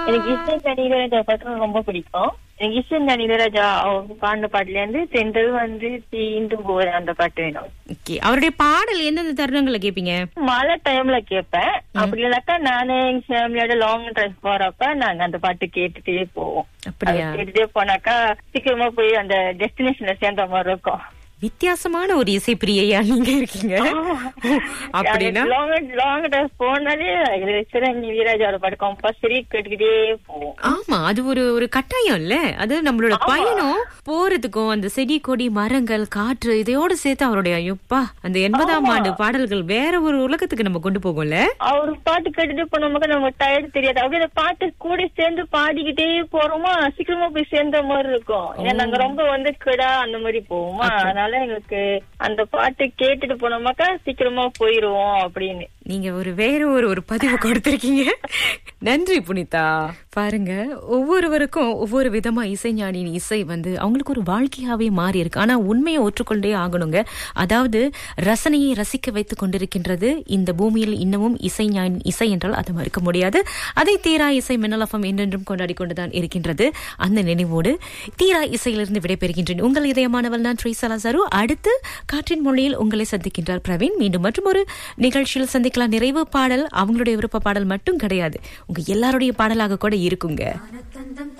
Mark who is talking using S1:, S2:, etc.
S1: எனக்கு இசை இளையராஜா பாட்டு ரொம்ப பிடிக்கும் எனக்கு இசை இளையராஜா அவங்க பாடின பாட்டுல இருந்து சென்றது வந்து தீண்டு போகுது அந்த பாட்டு வேணும்
S2: ஓகே அவருடைய பாடல் எந்தெந்த தருணங்களை கேப்பீங்க
S1: மழை டைம்ல கேட்பேன் அப்படி இல்லக்கா நானு எங்க ஃபேமிலியோட லாங் டிரைவ் போறப்ப நாங்க அந்த பாட்டு கேட்டுட்டே போவோம்
S2: அப்படியா
S1: அது கேட்டுட்டே போனாக்கா சீக்கிரமா போய் அந்த டெஸ்டினேஷன்ல சேர்ந்த மாதிரி இருக்கும்
S2: வித்தியாசமான ஒரு இசை பிரியையா நீங்க இருக்கீங்க அப்படின்னா
S1: லாங் லாங் டிரைவ் போனாலே சிறங்கி வீராஜாவோட பாட்டு கம்பல்சரி கேட்டுக்கிட்டே போவோம்
S2: ஆமா அது ஒரு ஒரு கட்டாயம் இல்ல அது நம்மளோட பயணம் போறதுக்கும் அந்த செடி கொடி மரங்கள் காற்று இதையோட சேர்த்து அவருடைய ஐயோப்பா அந்த எண்பதாம் ஆண்டு பாடல்கள் வேற ஒரு உலகத்துக்கு நம்ம கொண்டு போகும்ல
S1: அவர் பாட்டு கேட்டுட்டு போனோம்னா நமக்கு டயர்ட் தெரியாது அப்படியே அந்த பாட்டு கூட சேர்ந்து பாடிக்கிட்டே போறோமா சீக்கிரமா போய் சேர்ந்த மாதிரி இருக்கும் ஏன்னா நாங்க ரொம்ப வந்து கிடா அந்த மாதிரி போவோமா அதனால எங்களுக்கு அந்த பாட்டு கேட்டுட்டு போனோமாக்கா சீக்கிரமா போயிருவோம் அப்படின்னு
S2: நீங்க ஒரு வேற ஒரு ஒரு பதிவு கொடுத்திருக்கீங்க நன்றி புனிதா பாருங்க ஒவ்வொருவருக்கும் ஒவ்வொரு விதமா இசைஞானியின் இசை வந்து அவங்களுக்கு ஒரு வாழ்க்கையாவே மாறி இருக்கு ஆனா உண்மையை ஒற்றுக்கொண்டே ஆகணுங்க அதாவது ரசனையை ரசிக்க வைத்துக் கொண்டிருக்கின்றது இந்த பூமியில் இன்னமும் இசைஞானின் இசை என்றால் அதை மறுக்க முடியாது அதை தீரா இசை மின்னலஃபம் என்றென்றும் கொண்டாடி கொண்டுதான் இருக்கின்றது அந்த நினைவோடு தீரா இசையிலிருந்து விடைபெறுகின்றேன் உங்கள் இதயமானவள் நான் ட்ரீசலா சரு அடுத்து காற்றின் மொழியில் உங்களை சந்திக்கின்றார் பிரவீன் மீண்டும் மற்றும் ஒரு நிகழ்ச்சியில் சந்திக்கலாம் நிறைவு பாடல் அவங்களுடைய விருப்ப பாடல் மட்டும் கிடையாது உங்க எல்லாருடைய பாடலாக கூட இருக்குங்க